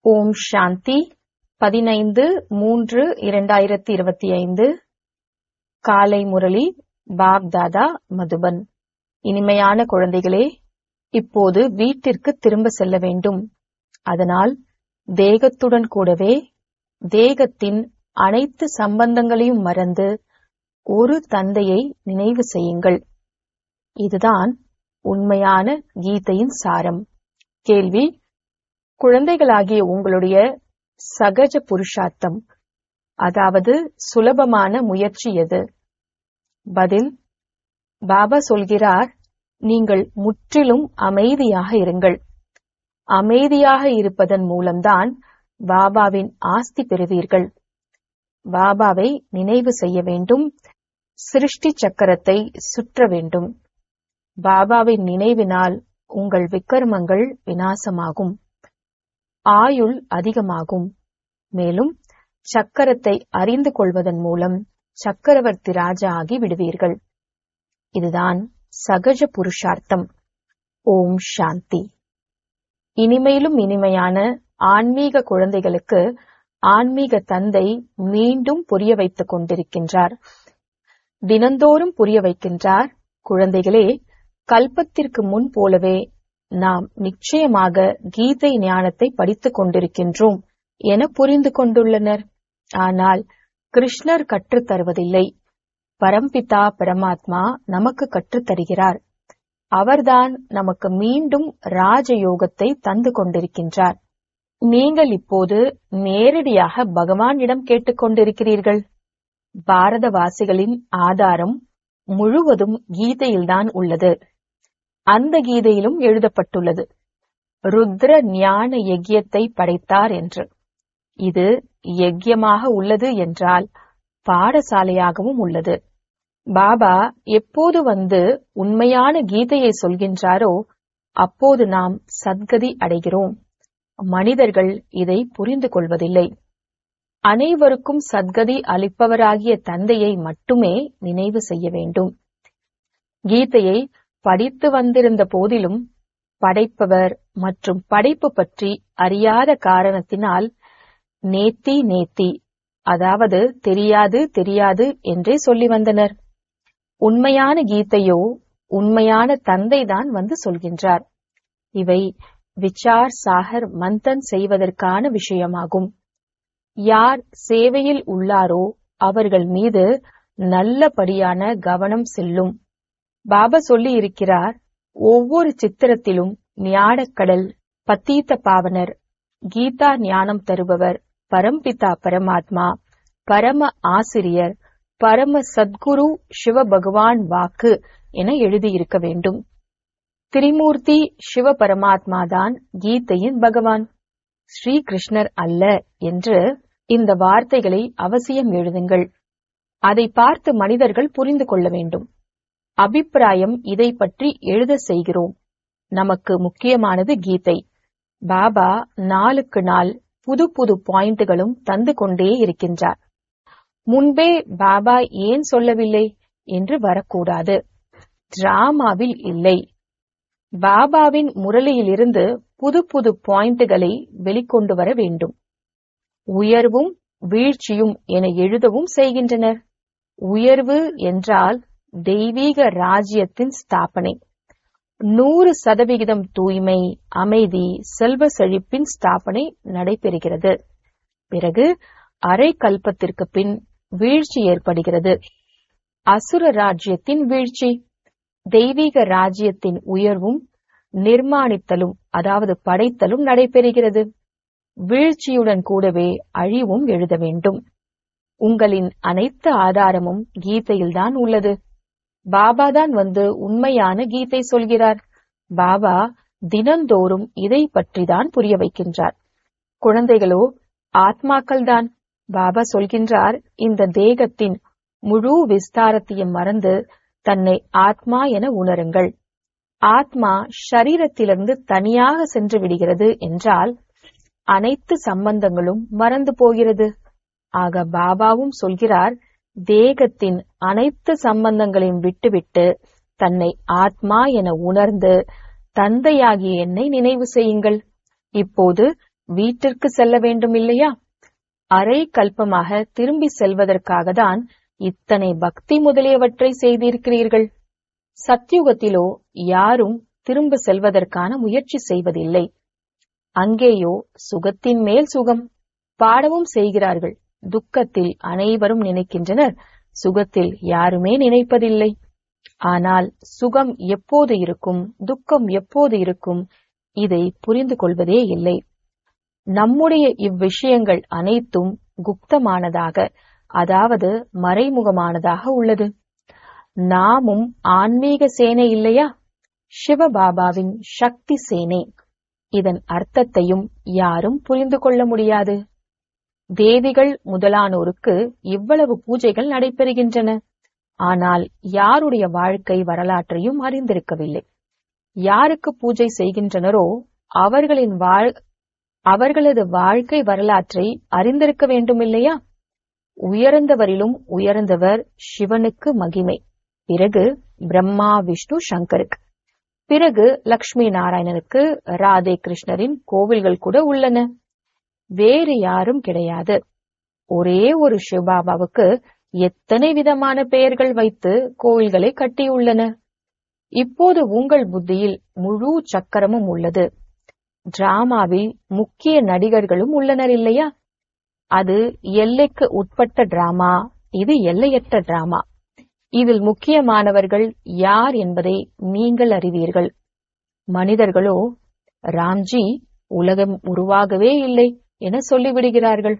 ஓம் சாந்தி பதினைந்து மூன்று இரண்டாயிரத்தி இருபத்தி ஐந்து காலை முரளி பாப் தாதா மதுபன் இனிமையான குழந்தைகளே இப்போது வீட்டிற்கு திரும்ப செல்ல வேண்டும் அதனால் தேகத்துடன் கூடவே தேகத்தின் அனைத்து சம்பந்தங்களையும் மறந்து ஒரு தந்தையை நினைவு செய்யுங்கள் இதுதான் உண்மையான கீதையின் சாரம் கேள்வி குழந்தைகளாகிய உங்களுடைய சகஜ புருஷார்த்தம் அதாவது சுலபமான முயற்சி எது பதில் பாபா சொல்கிறார் நீங்கள் முற்றிலும் அமைதியாக இருங்கள் அமைதியாக இருப்பதன் மூலம்தான் பாபாவின் ஆஸ்தி பெறுவீர்கள் பாபாவை நினைவு செய்ய வேண்டும் சிருஷ்டி சக்கரத்தை சுற்ற வேண்டும் பாபாவின் நினைவினால் உங்கள் விக்கர்மங்கள் வினாசமாகும் ஆயுள் அதிகமாகும் மேலும் சக்கரத்தை அறிந்து கொள்வதன் மூலம் சக்கரவர்த்தி ராஜா ஆகி விடுவீர்கள் இதுதான் சகஜ புருஷார்த்தம் ஓம் சாந்தி இனிமையிலும் இனிமையான ஆன்மீக குழந்தைகளுக்கு ஆன்மீக தந்தை மீண்டும் புரிய வைத்துக் கொண்டிருக்கின்றார் தினந்தோறும் புரிய வைக்கின்றார் குழந்தைகளே கல்பத்திற்கு முன் போலவே நாம் நிச்சயமாக கீதை ஞானத்தை படித்துக் கொண்டிருக்கின்றோம் என புரிந்து கொண்டுள்ளனர் ஆனால் கிருஷ்ணர் கற்றுத் தருவதில்லை பரம்பிதா பரமாத்மா நமக்கு கற்றுத் தருகிறார் அவர்தான் நமக்கு மீண்டும் ராஜயோகத்தை தந்து கொண்டிருக்கின்றார் நீங்கள் இப்போது நேரடியாக பகவானிடம் கேட்டுக்கொண்டிருக்கிறீர்கள் பாரதவாசிகளின் ஆதாரம் முழுவதும் கீதையில்தான் உள்ளது அந்த கீதையிலும் எழுதப்பட்டுள்ளது ருத்ர ஞான யஜ்யத்தை படைத்தார் என்று இது யஜ்யமாக உள்ளது என்றால் பாடசாலையாகவும் உள்ளது பாபா எப்போது வந்து உண்மையான கீதையை சொல்கின்றாரோ அப்போது நாம் சத்கதி அடைகிறோம் மனிதர்கள் இதை புரிந்து கொள்வதில்லை அனைவருக்கும் சத்கதி அளிப்பவராகிய தந்தையை மட்டுமே நினைவு செய்ய வேண்டும் கீதையை படித்து வந்திருந்த போதிலும் படைப்பவர் மற்றும் படைப்பு பற்றி அறியாத காரணத்தினால் நேத்தி நேத்தி அதாவது தெரியாது தெரியாது என்றே சொல்லி வந்தனர் உண்மையான கீதையோ உண்மையான தந்தைதான் வந்து சொல்கின்றார் இவை விசார் சாகர் மந்தன் செய்வதற்கான விஷயமாகும் யார் சேவையில் உள்ளாரோ அவர்கள் மீது நல்லபடியான கவனம் செல்லும் பாபா சொல்லி இருக்கிறார் ஒவ்வொரு சித்திரத்திலும் ஞானக்கடல் பத்தீத்த பாவனர் கீதா ஞானம் தருபவர் பரம்பிதா பரமாத்மா பரம ஆசிரியர் பரம சத்குரு சிவபகவான் வாக்கு என எழுதியிருக்க வேண்டும் திரிமூர்த்தி சிவ பரமாத்மா தான் கீதையின் பகவான் ஸ்ரீ கிருஷ்ணர் அல்ல என்று இந்த வார்த்தைகளை அவசியம் எழுதுங்கள் அதை பார்த்து மனிதர்கள் புரிந்து கொள்ள வேண்டும் அபிப்பிராயம் இதை பற்றி எழுத செய்கிறோம் நமக்கு முக்கியமானது கீதை பாபா நாளுக்கு நாள் புது புது பாயிண்டுகளும் தந்து கொண்டே இருக்கின்றார் முன்பே பாபா ஏன் சொல்லவில்லை என்று வரக்கூடாது டிராமாவில் இல்லை பாபாவின் முரளியிலிருந்து புது புது பாயிண்டுகளை வெளிக்கொண்டு வர வேண்டும் உயர்வும் வீழ்ச்சியும் என எழுதவும் செய்கின்றனர் உயர்வு என்றால் தெய்வீக ராஜ்யத்தின் ஸ்தாபனை நூறு சதவிகிதம் தூய்மை அமைதி செல்வ செழிப்பின் ஸ்தாபனை நடைபெறுகிறது பிறகு அரை கல்பத்திற்கு பின் வீழ்ச்சி ஏற்படுகிறது அசுர ராஜ்யத்தின் வீழ்ச்சி தெய்வீக ராஜ்யத்தின் உயர்வும் நிர்மாணித்தலும் அதாவது படைத்தலும் நடைபெறுகிறது வீழ்ச்சியுடன் கூடவே அழிவும் எழுத வேண்டும் உங்களின் அனைத்து ஆதாரமும் கீதையில்தான் உள்ளது பாபாதான் வந்து உண்மையான கீதை சொல்கிறார் பாபா தினந்தோறும் இதை பற்றிதான் புரிய வைக்கின்றார் குழந்தைகளோ ஆத்மாக்கள்தான் பாபா சொல்கின்றார் இந்த தேகத்தின் முழு விஸ்தாரத்தையும் மறந்து தன்னை ஆத்மா என உணருங்கள் ஆத்மா ஷரீரத்திலிருந்து தனியாக சென்று விடுகிறது என்றால் அனைத்து சம்பந்தங்களும் மறந்து போகிறது ஆக பாபாவும் சொல்கிறார் தேகத்தின் அனைத்து சம்பந்தங்களையும் விட்டுவிட்டு தன்னை ஆத்மா என உணர்ந்து தந்தையாகிய என்னை நினைவு செய்யுங்கள் இப்போது வீட்டிற்கு செல்ல வேண்டும் இல்லையா அரை கல்பமாக திரும்பி செல்வதற்காக தான் இத்தனை பக்தி முதலியவற்றை செய்திருக்கிறீர்கள் சத்யுகத்திலோ யாரும் திரும்ப செல்வதற்கான முயற்சி செய்வதில்லை அங்கேயோ சுகத்தின் மேல் சுகம் பாடவும் செய்கிறார்கள் துக்கத்தில் அனைவரும் நினைக்கின்றனர் சுகத்தில் யாருமே நினைப்பதில்லை ஆனால் சுகம் எப்போது இருக்கும் துக்கம் எப்போது இருக்கும் இதை புரிந்து கொள்வதே இல்லை நம்முடைய இவ்விஷயங்கள் அனைத்தும் குப்தமானதாக அதாவது மறைமுகமானதாக உள்ளது நாமும் ஆன்மீக சேனை இல்லையா சிவபாபாவின் சக்தி சேனை இதன் அர்த்தத்தையும் யாரும் புரிந்து கொள்ள முடியாது தேவிகள் முதலானோருக்கு இவ்வளவு பூஜைகள் நடைபெறுகின்றன ஆனால் யாருடைய வாழ்க்கை வரலாற்றையும் அறிந்திருக்கவில்லை யாருக்கு பூஜை செய்கின்றனரோ அவர்களின் வாழ் அவர்களது வாழ்க்கை வரலாற்றை அறிந்திருக்க வேண்டும் இல்லையா உயர்ந்தவரிலும் உயர்ந்தவர் சிவனுக்கு மகிமை பிறகு பிரம்மா விஷ்ணு சங்கருக்கு பிறகு லக்ஷ்மி நாராயணனுக்கு ராதே கிருஷ்ணரின் கோவில்கள் கூட உள்ளன வேறு யாரும் கிடையாது ஒரே ஒரு சிவபாபாவுக்கு எத்தனை விதமான பெயர்கள் வைத்து கோவில்களை கட்டியுள்ளன இப்போது உங்கள் புத்தியில் முழு சக்கரமும் உள்ளது டிராமாவில் முக்கிய நடிகர்களும் உள்ளனர் இல்லையா அது எல்லைக்கு உட்பட்ட டிராமா இது எல்லையற்ற டிராமா இதில் முக்கியமானவர்கள் யார் என்பதை நீங்கள் அறிவீர்கள் மனிதர்களோ ராம்ஜி உலகம் உருவாகவே இல்லை என சொல்லிவிடுகிறார்கள்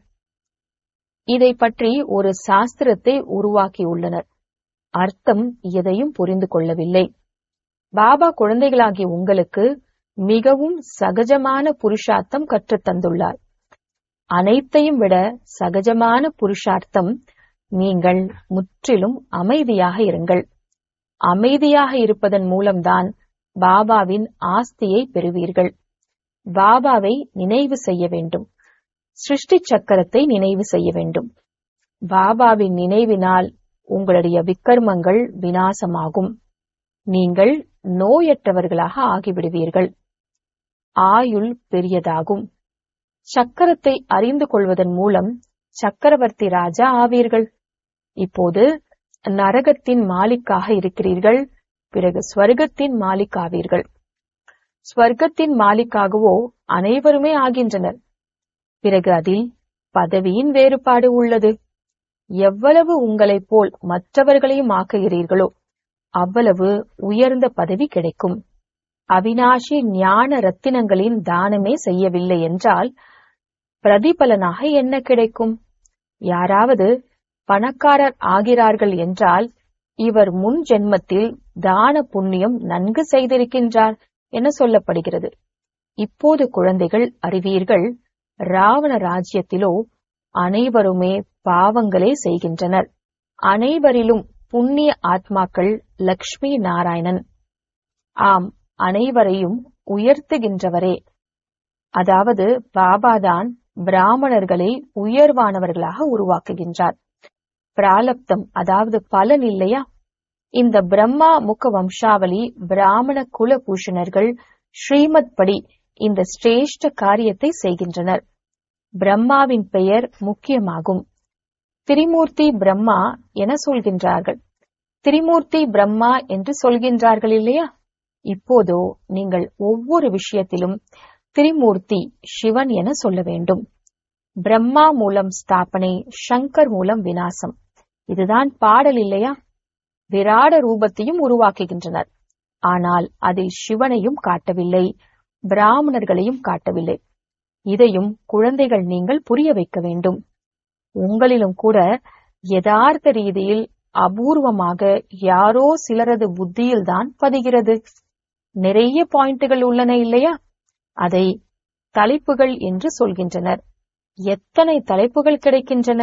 இதை பற்றி ஒரு சாஸ்திரத்தை உருவாக்கியுள்ளனர் அர்த்தம் எதையும் புரிந்து கொள்ளவில்லை பாபா குழந்தைகளாகிய உங்களுக்கு மிகவும் சகஜமான புருஷார்த்தம் கற்றுத் தந்துள்ளார் அனைத்தையும் விட சகஜமான புருஷார்த்தம் நீங்கள் முற்றிலும் அமைதியாக இருங்கள் அமைதியாக இருப்பதன் மூலம்தான் பாபாவின் ஆஸ்தியை பெறுவீர்கள் பாபாவை நினைவு செய்ய வேண்டும் சிருஷ்டி சக்கரத்தை நினைவு செய்ய வேண்டும் பாபாவின் நினைவினால் உங்களுடைய விக்கர்மங்கள் வினாசமாகும் நீங்கள் நோயற்றவர்களாக ஆகிவிடுவீர்கள் ஆயுள் பெரியதாகும் சக்கரத்தை அறிந்து கொள்வதன் மூலம் சக்கரவர்த்தி ராஜா ஆவீர்கள் இப்போது நரகத்தின் மாலிக்காக இருக்கிறீர்கள் பிறகு ஸ்வர்க்கத்தின் மாலிக் ஆவீர்கள் ஸ்வர்க்கத்தின் மாலிக்காகவோ அனைவருமே ஆகின்றனர் பிறகு அதில் பதவியின் வேறுபாடு உள்ளது எவ்வளவு உங்களைப் போல் மற்றவர்களையும் ஆக்குகிறீர்களோ அவ்வளவு உயர்ந்த பதவி கிடைக்கும் அவினாஷி ஞான ரத்தினங்களின் தானமே செய்யவில்லை என்றால் பிரதிபலனாக என்ன கிடைக்கும் யாராவது பணக்காரர் ஆகிறார்கள் என்றால் இவர் முன் ஜென்மத்தில் தான புண்ணியம் நன்கு செய்திருக்கின்றார் என சொல்லப்படுகிறது இப்போது குழந்தைகள் அறிவீர்கள் ராவண ராஜ்யத்திலோ அனைவருமே பாவங்களே செய்கின்றனர் அனைவரிலும் புண்ணிய ஆத்மாக்கள் லக்ஷ்மி நாராயணன் ஆம் அனைவரையும் உயர்த்துகின்றவரே அதாவது பாபாதான் பிராமணர்களை உயர்வானவர்களாக உருவாக்குகின்றார் பிராலப்தம் அதாவது பலன் இல்லையா இந்த பிரம்மா முக வம்சாவளி பிராமண குல பூஷணர்கள் ஸ்ரீமத் படி இந்த சிரேஷ்ட காரியத்தை செய்கின்றனர் பிரம்மாவின் பெயர் முக்கியமாகும் திரிமூர்த்தி பிரம்மா என சொல்கின்றார்கள் திரிமூர்த்தி பிரம்மா என்று சொல்கின்றார்கள் இல்லையா இப்போதோ நீங்கள் ஒவ்வொரு விஷயத்திலும் திரிமூர்த்தி சிவன் என சொல்ல வேண்டும் பிரம்மா மூலம் ஸ்தாபனை சங்கர் மூலம் வினாசம் இதுதான் பாடல் இல்லையா விராட ரூபத்தையும் உருவாக்குகின்றனர் ஆனால் அதில் சிவனையும் காட்டவில்லை பிராமணர்களையும் காட்டவில்லை இதையும் குழந்தைகள் நீங்கள் புரிய வைக்க வேண்டும் உங்களிலும் கூட யதார்த்த ரீதியில் அபூர்வமாக யாரோ சிலரது புத்தியில்தான் பதிகிறது நிறைய பாயிண்டுகள் உள்ளன இல்லையா அதை தலைப்புகள் என்று சொல்கின்றனர் எத்தனை தலைப்புகள் கிடைக்கின்றன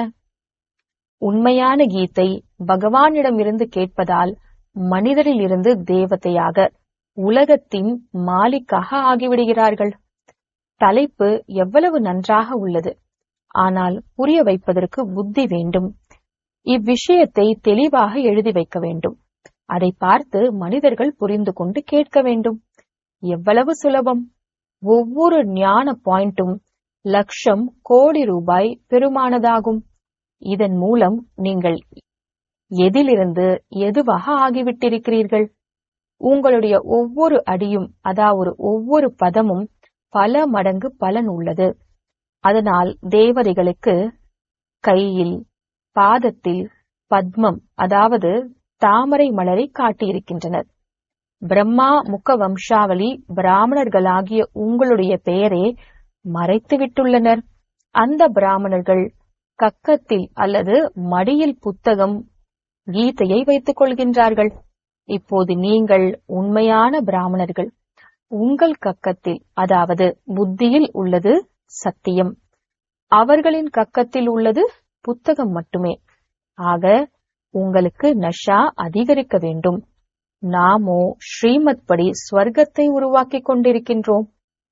உண்மையான கீதை பகவானிடமிருந்து கேட்பதால் மனிதரில் இருந்து தேவதையாக உலகத்தின் மாலிக்காக ஆகிவிடுகிறார்கள் தலைப்பு எவ்வளவு நன்றாக உள்ளது ஆனால் புரிய வைப்பதற்கு புத்தி வேண்டும் இவ்விஷயத்தை தெளிவாக எழுதி வைக்க வேண்டும் அதை பார்த்து மனிதர்கள் புரிந்து கொண்டு கேட்க வேண்டும் எவ்வளவு சுலபம் ஒவ்வொரு ஞான பாயிண்டும் லட்சம் கோடி ரூபாய் பெருமானதாகும் இதன் மூலம் நீங்கள் எதிலிருந்து எதுவாக ஆகிவிட்டிருக்கிறீர்கள் உங்களுடைய ஒவ்வொரு அடியும் அதாவது ஒவ்வொரு பதமும் பல மடங்கு பலன் உள்ளது அதனால் தேவதைகளுக்கு கையில் பாதத்தில் பத்மம் அதாவது தாமரை மலரை காட்டியிருக்கின்றனர் பிரம்மா முக வம்சாவளி பிராமணர்களாகிய உங்களுடைய பெயரை மறைத்து விட்டுள்ளனர் அந்த பிராமணர்கள் கக்கத்தில் அல்லது மடியில் புத்தகம் கீதையை வைத்துக் கொள்கின்றார்கள் இப்போது நீங்கள் உண்மையான பிராமணர்கள் உங்கள் கக்கத்தில் அதாவது புத்தியில் உள்ளது சத்தியம் அவர்களின் கக்கத்தில் உள்ளது புத்தகம் மட்டுமே ஆக உங்களுக்கு நஷா அதிகரிக்க வேண்டும் நாமோ ஸ்ரீமத் படி ஸ்வர்க்கத்தை உருவாக்கிக் கொண்டிருக்கின்றோம்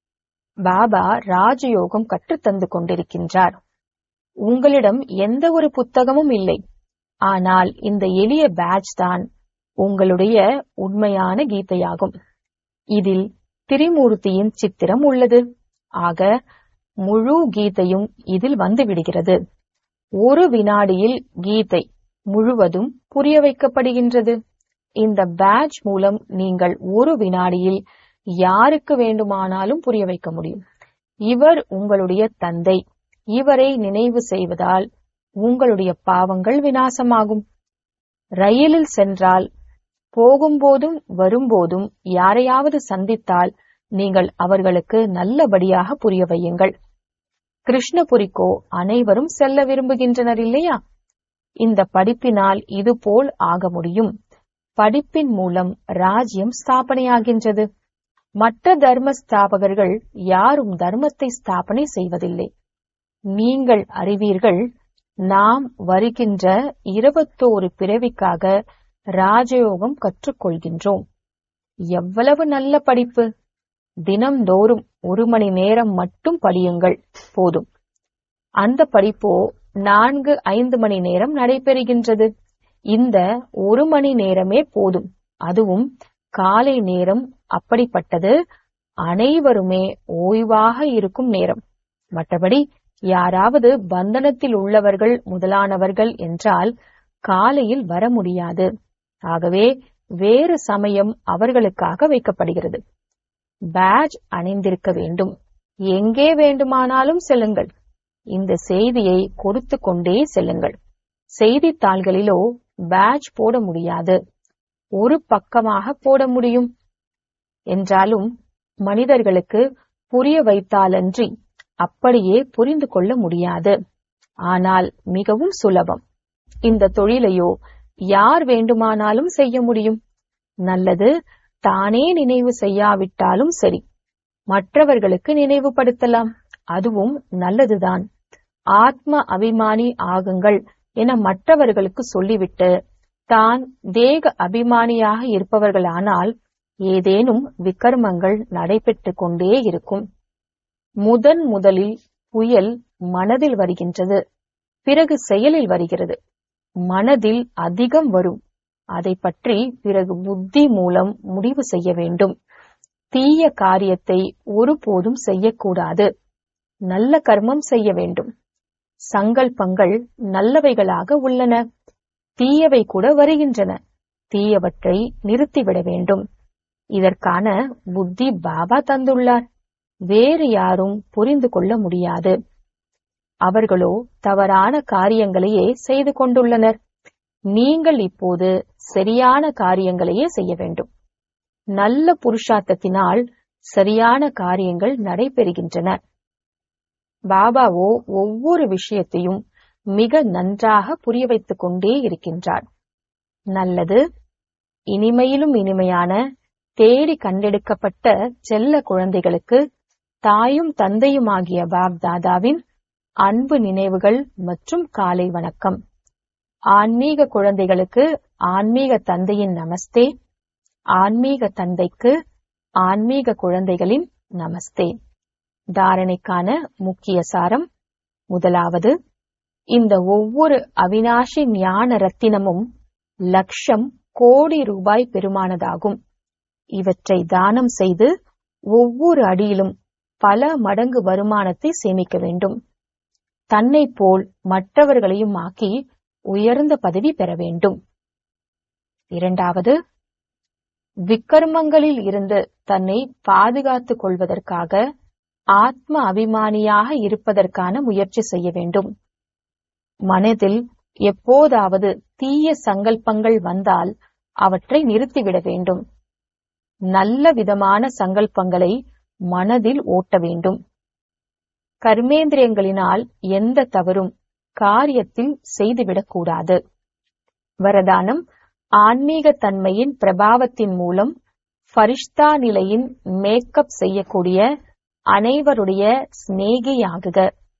பாபா ராஜயோகம் கற்றுத்தந்து கொண்டிருக்கின்றார் உங்களிடம் எந்த ஒரு புத்தகமும் இல்லை ஆனால் இந்த எளிய பேட்ச் தான் உங்களுடைய உண்மையான கீதையாகும் இதில் திரிமூர்த்தியின் சித்திரம் உள்ளது ஆக முழு கீதையும் இதில் வந்து விடுகிறது ஒரு வினாடியில் கீதை முழுவதும் புரிய வைக்கப்படுகின்றது இந்த பேட்ச் மூலம் நீங்கள் ஒரு வினாடியில் யாருக்கு வேண்டுமானாலும் புரிய வைக்க முடியும் இவர் உங்களுடைய தந்தை இவரை நினைவு செய்வதால் உங்களுடைய பாவங்கள் வினாசமாகும் ரயிலில் சென்றால் போகும்போதும் வரும்போதும் யாரையாவது சந்தித்தால் நீங்கள் அவர்களுக்கு நல்லபடியாக புரிய வையுங்கள் கிருஷ்ணபுரிக்கோ அனைவரும் செல்ல விரும்புகின்றனர் இல்லையா இந்த படிப்பினால் இதுபோல் ஆக முடியும் படிப்பின் மூலம் ராஜ்யம் ஸ்தாபனையாகின்றது மற்ற தர்ம ஸ்தாபகர்கள் யாரும் தர்மத்தை ஸ்தாபனை செய்வதில்லை நீங்கள் அறிவீர்கள் நாம் வருகின்ற இருபத்தோரு பிறவிக்காக ராஜயோகம் கற்றுக்கொள்கின்றோம் எவ்வளவு நல்ல படிப்பு தினம்தோறும் ஒரு மணி நேரம் மட்டும் படியுங்கள் போதும் அந்த படிப்போ நான்கு ஐந்து மணி நேரம் நடைபெறுகின்றது இந்த ஒரு மணி நேரமே போதும் அதுவும் காலை நேரம் அப்படிப்பட்டது அனைவருமே ஓய்வாக இருக்கும் நேரம் மற்றபடி யாராவது பந்தனத்தில் உள்ளவர்கள் முதலானவர்கள் என்றால் காலையில் வர முடியாது ஆகவே வேறு சமயம் அவர்களுக்காக வைக்கப்படுகிறது பேட்ச் அணிந்திருக்க வேண்டும் எங்கே வேண்டுமானாலும் செல்லுங்கள் இந்த செய்தியை கொடுத்து கொண்டே செல்லுங்கள் செய்தித்தாள்களிலோ பேட்ச் போட முடியாது ஒரு பக்கமாக போட முடியும் என்றாலும் மனிதர்களுக்கு புரிய வைத்தாலன்றி அப்படியே புரிந்து கொள்ள முடியாது ஆனால் மிகவும் சுலபம் இந்த தொழிலையோ யார் வேண்டுமானாலும் செய்ய முடியும் நல்லது தானே நினைவு செய்யாவிட்டாலும் சரி மற்றவர்களுக்கு நினைவுபடுத்தலாம் அதுவும் நல்லதுதான் ஆத்ம அபிமானி ஆகுங்கள் என மற்றவர்களுக்கு சொல்லிவிட்டு தான் தேக அபிமானியாக இருப்பவர்களானால் ஏதேனும் விக்கர்மங்கள் நடைபெற்றுக் கொண்டே இருக்கும் முதன் முதலில் புயல் மனதில் வருகின்றது பிறகு செயலில் வருகிறது மனதில் அதிகம் வரும் அதை பற்றி பிறகு புத்தி மூலம் முடிவு செய்ய வேண்டும் தீய காரியத்தை ஒருபோதும் செய்யக்கூடாது நல்ல கர்மம் செய்ய வேண்டும் சங்கல்பங்கள் நல்லவைகளாக உள்ளன தீயவை கூட வருகின்றன தீயவற்றை நிறுத்திவிட வேண்டும் இதற்கான புத்தி பாபா தந்துள்ளார் வேறு யாரும் புரிந்து கொள்ள முடியாது அவர்களோ தவறான காரியங்களையே செய்து கொண்டுள்ளனர் நீங்கள் இப்போது சரியான காரியங்களையே செய்ய வேண்டும் நல்ல புருஷார்த்தத்தினால் சரியான காரியங்கள் நடைபெறுகின்றன பாபாவோ ஒவ்வொரு விஷயத்தையும் மிக நன்றாக புரிய வைத்துக் கொண்டே இருக்கின்றார் நல்லது இனிமையிலும் இனிமையான தேடி கண்டெடுக்கப்பட்ட செல்ல குழந்தைகளுக்கு தாயும் தந்தையுமாகிய பாப் தாதாவின் அன்பு நினைவுகள் மற்றும் காலை வணக்கம் ஆன்மீக குழந்தைகளுக்கு ஆன்மீக தந்தையின் நமஸ்தே ஆன்மீக தந்தைக்கு ஆன்மீக குழந்தைகளின் நமஸ்தே தாரணைக்கான முக்கிய சாரம் முதலாவது இந்த ஒவ்வொரு அவினாஷி ஞான ரத்தினமும் லட்சம் கோடி ரூபாய் பெருமானதாகும் இவற்றை தானம் செய்து ஒவ்வொரு அடியிலும் பல மடங்கு வருமானத்தை சேமிக்க வேண்டும் தன்னை போல் மற்றவர்களையும் ஆக்கி உயர்ந்த பதவி பெற வேண்டும் இரண்டாவது விக்கர்மங்களில் இருந்து தன்னை பாதுகாத்துக் கொள்வதற்காக ஆத்ம அபிமானியாக இருப்பதற்கான முயற்சி செய்ய வேண்டும் மனதில் எப்போதாவது தீய சங்கல்பங்கள் வந்தால் அவற்றை நிறுத்திவிட வேண்டும் நல்ல விதமான சங்கல்பங்களை மனதில் ஓட்ட வேண்டும் கர்மேந்திரியங்களினால் எந்த தவறும் காரியத்தில் செய்துவிடக்கூடாது வரதானம் ஆன்மீக தன்மையின் பிரபாவத்தின் மூலம் ஃபரிஷ்தா நிலையின் மேக்கப் செய்யக்கூடிய அனைவருடைய சிநேகியாகுக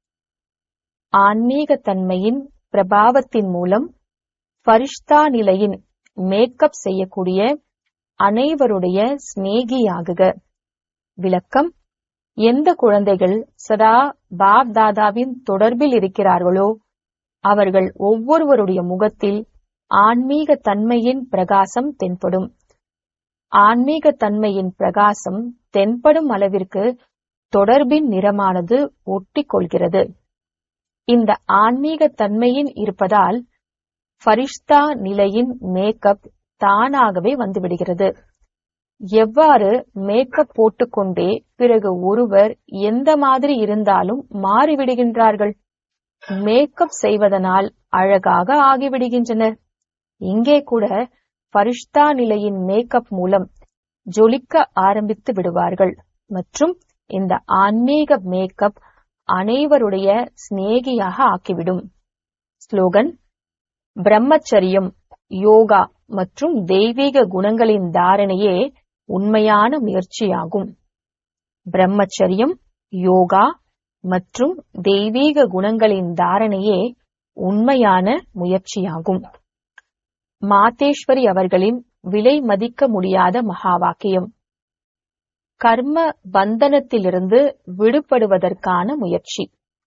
ஆன்மீக தன்மையின் பிரபாவத்தின் மூலம் ஃபரிஷ்தா நிலையின் மேக்கப் செய்யக்கூடிய அனைவருடைய சிநேகியாகுக விளக்கம் எந்த குழந்தைகள் சதா பாப் தாதாவின் தொடர்பில் இருக்கிறார்களோ அவர்கள் ஒவ்வொருவருடைய முகத்தில் ஆன்மீக தன்மையின் பிரகாசம் தென்படும் ஆன்மீக தன்மையின் பிரகாசம் தென்படும் அளவிற்கு தொடர்பின் நிறமானது ஒட்டிக் கொள்கிறது இந்த ஆன்மீக தன்மையின் இருப்பதால் ஃபரிஷ்தா நிலையின் மேக்கப் தானாகவே வந்துவிடுகிறது எவ்வாறு மேக்கப் போட்டுக்கொண்டே பிறகு ஒருவர் எந்த மாதிரி இருந்தாலும் மாறிவிடுகின்றார்கள் மேக்கப் செய்வதனால் அழகாக ஆகிவிடுகின்றனர் இங்கே கூட ஃபரிஷ்தா நிலையின் மேக்கப் மூலம் ஜொலிக்க ஆரம்பித்து விடுவார்கள் மற்றும் இந்த ஆன்மீக மேக்கப் அனைவருடைய சிநேகியாக ஆக்கிவிடும் ஸ்லோகன் பிரம்மச்சரியம் யோகா மற்றும் தெய்வீக குணங்களின் தாரணையே உண்மையான முயற்சியாகும் பிரம்மச்சரியம் யோகா மற்றும் தெய்வீக குணங்களின் தாரணையே உண்மையான முயற்சியாகும் மாதேஸ்வரி அவர்களின் விலை மதிக்க முடியாத மகா வாக்கியம் கர்ம பந்தனத்திலிருந்து விடுபடுவதற்கான முயற்சி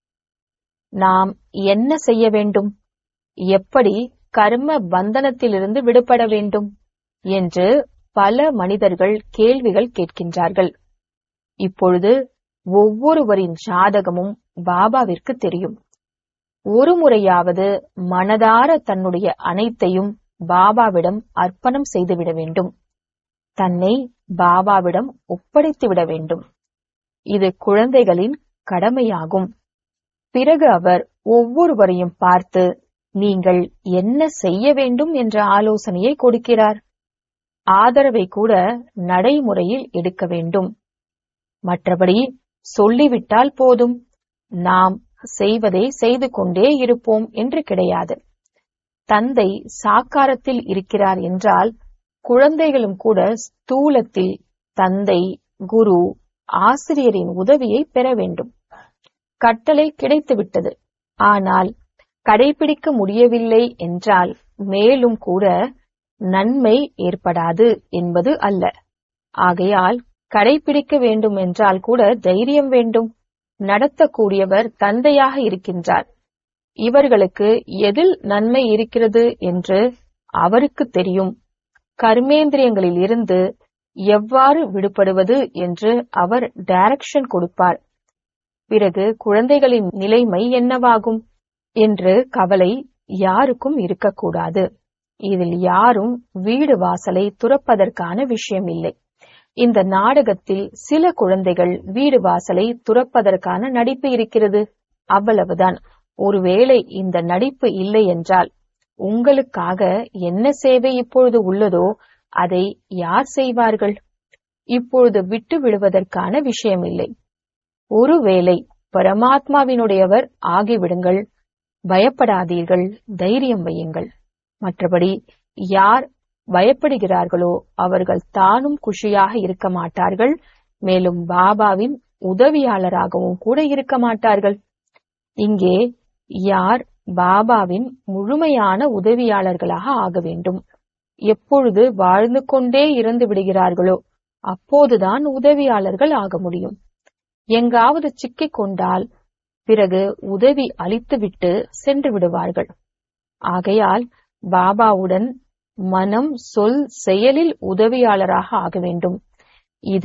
நாம் என்ன செய்ய வேண்டும் எப்படி கர்ம பந்தனத்திலிருந்து விடுபட வேண்டும் என்று பல மனிதர்கள் கேள்விகள் கேட்கின்றார்கள் இப்பொழுது ஒவ்வொருவரின் ஜாதகமும் பாபாவிற்கு தெரியும் ஒரு முறையாவது மனதார தன்னுடைய அனைத்தையும் பாபாவிடம் அர்ப்பணம் செய்துவிட வேண்டும் தன்னை பாபாவிடம் ஒப்படைத்துவிட வேண்டும் இது குழந்தைகளின் கடமையாகும் பிறகு அவர் ஒவ்வொருவரையும் பார்த்து நீங்கள் என்ன செய்ய வேண்டும் என்ற ஆலோசனையை கொடுக்கிறார் ஆதரவை கூட நடைமுறையில் எடுக்க வேண்டும் மற்றபடி சொல்லிவிட்டால் போதும் நாம் செய்வதை செய்து கொண்டே இருப்போம் என்று கிடையாது தந்தை சாக்காரத்தில் இருக்கிறார் என்றால் குழந்தைகளும் கூட ஸ்தூலத்தில் தந்தை குரு ஆசிரியரின் உதவியை பெற வேண்டும் கட்டளை கிடைத்துவிட்டது ஆனால் கடைபிடிக்க முடியவில்லை என்றால் மேலும் கூட நன்மை ஏற்படாது என்பது அல்ல ஆகையால் கடைபிடிக்க வேண்டும் என்றால் கூட தைரியம் வேண்டும் நடத்தக்கூடியவர் தந்தையாக இருக்கின்றார் இவர்களுக்கு எதில் நன்மை இருக்கிறது என்று அவருக்கு தெரியும் கர்மேந்திரியங்களில் இருந்து எவ்வாறு விடுபடுவது என்று அவர் டைரக்ஷன் கொடுப்பார் பிறகு குழந்தைகளின் நிலைமை என்னவாகும் என்று கவலை யாருக்கும் இருக்கக்கூடாது இதில் யாரும் வீடு வாசலை துறப்பதற்கான விஷயம் இல்லை இந்த நாடகத்தில் சில குழந்தைகள் வீடு வாசலை துறப்பதற்கான நடிப்பு இருக்கிறது அவ்வளவுதான் ஒருவேளை இந்த நடிப்பு இல்லை என்றால் உங்களுக்காக என்ன சேவை இப்பொழுது உள்ளதோ அதை யார் செய்வார்கள் இப்பொழுது விட்டு விடுவதற்கான விஷயம் இல்லை ஒருவேளை பரமாத்மாவினுடையவர் ஆகிவிடுங்கள் பயப்படாதீர்கள் தைரியம் வையுங்கள் மற்றபடி யார் பயப்படுகிறார்களோ அவர்கள் தானும் குஷியாக இருக்க மாட்டார்கள் மேலும் பாபாவின் உதவியாளராகவும் கூட இருக்க மாட்டார்கள் இங்கே யார் பாபாவின் முழுமையான உதவியாளர்களாக ஆக வேண்டும் எப்பொழுது வாழ்ந்து கொண்டே இறந்து விடுகிறார்களோ அப்போதுதான் உதவியாளர்கள் ஆக முடியும் எங்காவது சிக்கிக் கொண்டால் பிறகு உதவி அளித்துவிட்டு சென்று விடுவார்கள் ஆகையால் பாபாவுடன் மனம் சொல் செயலில் உதவியாளராக ஆக வேண்டும் இதில்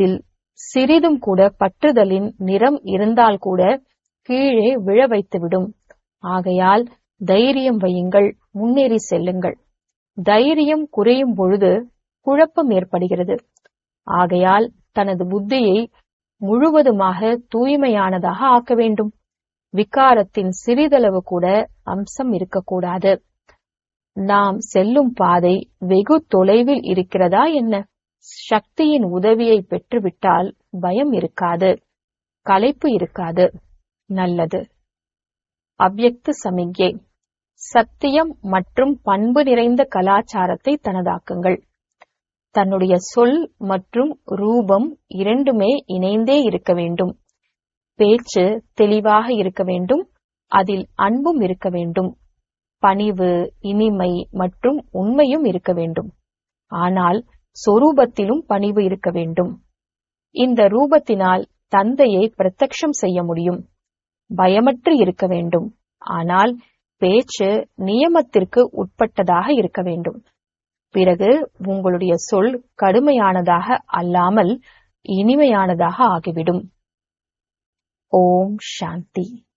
சிறிதும் கூட பற்றுதலின் நிறம் இருந்தால் கூட கீழே விழ வைத்துவிடும் ஆகையால் தைரியம் வையுங்கள் முன்னேறி செல்லுங்கள் தைரியம் குறையும் பொழுது குழப்பம் ஏற்படுகிறது ஆகையால் தனது புத்தியை முழுவதுமாக தூய்மையானதாக ஆக்க வேண்டும் விகாரத்தின் சிறிதளவு கூட அம்சம் இருக்கக்கூடாது நாம் செல்லும் பாதை வெகு தொலைவில் இருக்கிறதா என்ன சக்தியின் உதவியை பெற்றுவிட்டால் பயம் இருக்காது களைப்பு இருக்காது நல்லது அவ்யக்த சமிக்ஞை சத்தியம் மற்றும் பண்பு நிறைந்த கலாச்சாரத்தை தனதாக்குங்கள் தன்னுடைய சொல் மற்றும் ரூபம் இரண்டுமே இணைந்தே இருக்க வேண்டும் பேச்சு தெளிவாக இருக்க வேண்டும் அதில் அன்பும் இருக்க வேண்டும் பணிவு இனிமை மற்றும் உண்மையும் இருக்க வேண்டும் ஆனால் சொரூபத்திலும் பணிவு இருக்க வேண்டும் இந்த ரூபத்தினால் தந்தையை பிரத்யக்ஷம் செய்ய முடியும் பயமற்று இருக்க வேண்டும் ஆனால் பேச்சு நியமத்திற்கு உட்பட்டதாக இருக்க வேண்டும் பிறகு உங்களுடைய சொல் கடுமையானதாக அல்லாமல் இனிமையானதாக ஆகிவிடும் ஓம் சாந்தி